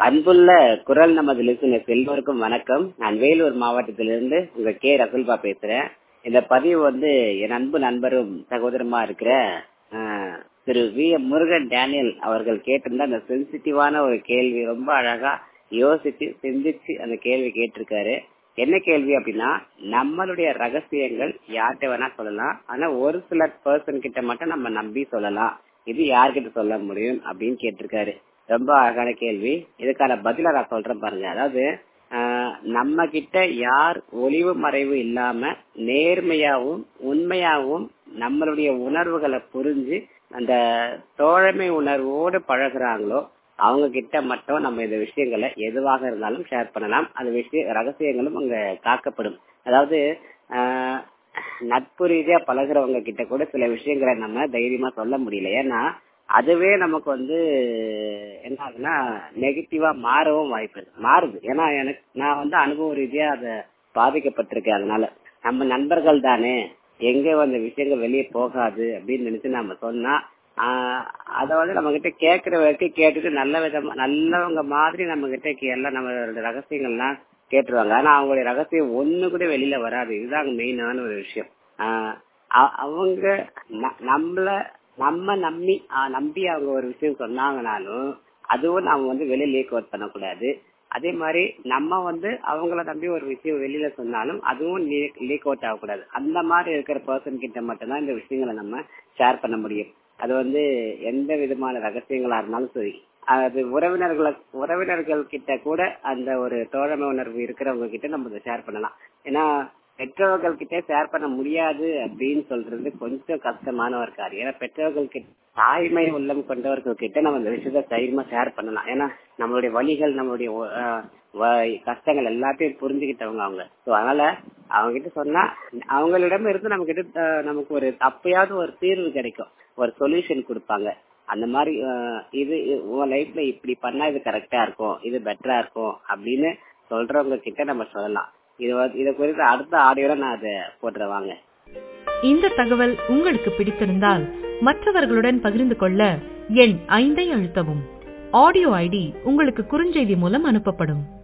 அன்புள்ள குரல் நமது லிசனர் செல்வருக்கும் வணக்கம் நான் வேலூர் மாவட்டத்திலிருந்து உங்க கே ரசுல்பா பேசுறேன் இந்த பதிவு வந்து என் அன்பு நண்பரும் சகோதரமா இருக்கிற ஆஹ், திரு வி எம் முருகன் டேனியல் அவர்கள் கேட்டிருந்த அந்த சென்சிட்டிவான ஒரு கேள்வி ரொம்ப அழகா யோசிச்சு சிந்திச்சு அந்த கேள்வி கேட்டிருக்காரு என்ன கேள்வி அப்படின்னா நம்மளுடைய ரகசியங்கள் யார்கிட்ட வேணா சொல்லலாம் ஆனா ஒரு சில பர்சன் கிட்ட மட்டும் நம்ம நம்பி சொல்லலாம் இது யார்கிட்ட சொல்ல முடியும் அப்படின்னு கேட்டிருக்காரு ரொம்ப அழகான கேள்வி இதுக்கான பதில நான் சொல்றேன் பாருங்க அதாவது ஆஹ், நம்ம கிட்ட யார் ஒளிவு மறைவு இல்லாம நேர்மையாவும் உண்மையாவும் நம்மளுடைய உணர்வுகளை புரிஞ்சு அந்த தோழமை உணர்வோடு பழகுறாங்களோ அவங்க கிட்ட மட்டும் நம்ம இந்த விஷயங்களை எதுவாக இருந்தாலும் ஷேர் பண்ணலாம் அந்த விஷய ரகசியங்களும் அங்க காக்கப்படும் அதாவது ஆஹ், நட்பு ரீதியா பழகுறவங்க கிட்ட கூட சில விஷயங்களை நம்ம தைரியமா சொல்ல முடியல ஏன்னா அதுவே நமக்கு வந்து என்ன ஆகுதுன்னா நெகட்டிவா மாறவும் வாய்ப்பு இருக்கு மாறுது ஏன்னா எனக்கு நான் வந்து அனுபவ ரீதியா அதை பாதிக்கப்பட்டிருக்கேன் அதனால நம்ம நண்பர்கள் தானே எங்க வந்து விஷயங்கள் வெளியே போகாது அப்படின்னு நினைச்சு நம்ம சொன்னா ஆஹ் அத வந்து நம்ம கிட்ட கேட்கிற வரைக்கும் கேட்டுட்டு நல்ல விதமா நல்லவங்க மாதிரி நம்ம கிட்ட எல்லாம் நம்மளோட ரகசியங்கள்லாம் கேட்டுருவாங்க ஆனா அவங்களுடைய ரகசியம் ஒண்ணு கூட வெளியில வராது இதுதான் மெயினான ஒரு விஷயம் ஆஹ் அ- அவங்க ந- நம்மள நம்ம நம்பி ஆஹ் நம்பி அவங்க ஒரு விஷயம் சொன்னாங்கனாலும் அதுவும் நம்ம வந்து வெளியில லீக் அவுட் பண்ணக்கூடாது அதே மாதிரி நம்ம வந்து அவங்கள நம்பி ஒரு விஷயம் வெளியில சொன்னாலும் அதுவும் லீக் அவுட் ஆகக்கூடாது அந்த மாதிரி இருக்கிற பர்சன் கிட்ட மட்டும்தான் இந்த விஷயங்களை நம்ம ஷேர் பண்ண முடியும் அது வந்து எந்த விதமான ரகசியங்களா இருந்தாலும் சரி அது உறவினர்களை உறவினர்கள் கிட்ட கூட அந்த ஒரு தோழமை உணர்வு இருக்கிறவங்க கிட்ட நம்ம இதை ஷேர் பண்ணலாம் ஏன்னா பெற்றோர்கள் கிட்ட ஷேர் பண்ண முடியாது அப்படின்னு சொல்றது கொஞ்சம் கஷ்டமான ஒரு காரியம் ஏன்னா பெற்றோர்கள் கிட்ட தாய்மை உள்ளம் கொண்டவர்கள் கிட்ட நம்ம இந்த விஷயத்த தைரியமா ஷேர் பண்ணலாம் ஏன்னா நம்மளுடைய வழிகள் நம்மளுடைய ஒ- ஆஹ் வ- கஷ்டங்கள் எல்லாத்தையும் புரிஞ்சுக்கிட்டவங்க அவங்க சோ அதனால அவங்க கிட்ட சொன்னா அவங்களிடம் இருந்து நம்ம கிட்ட ஆஹ் நமக்கு ஒரு அப்பயாவது ஒரு தீர்வு கிடைக்கும் ஒரு சொல்யூஷன் கொடுப்பாங்க அந்த மாதிரி ஆஹ் இது இது- உன் லைஃப்ல இப்படி பண்ணா இது கரெக்டா இருக்கும் இது பெட்டரா இருக்கும் அப்படின்னு சொல்றவங்க கிட்ட நம்ம சொல்லலாம் இது வந்து- இதை குறித்து அடுத்த ஆடியோல நான் அதை போட்டுறேன் வாங்க இந்த தகவல் உங்களுக்கு பிடித்திருந்தால் மற்றவர்களுடன் பகிர்ந்து கொள்ள எண் ஐந்தை அழுத்தவும் ஆடியோ ஐடி உங்களுக்கு குறுஞ்செய்தி மூலம் அனுப்பப்படும்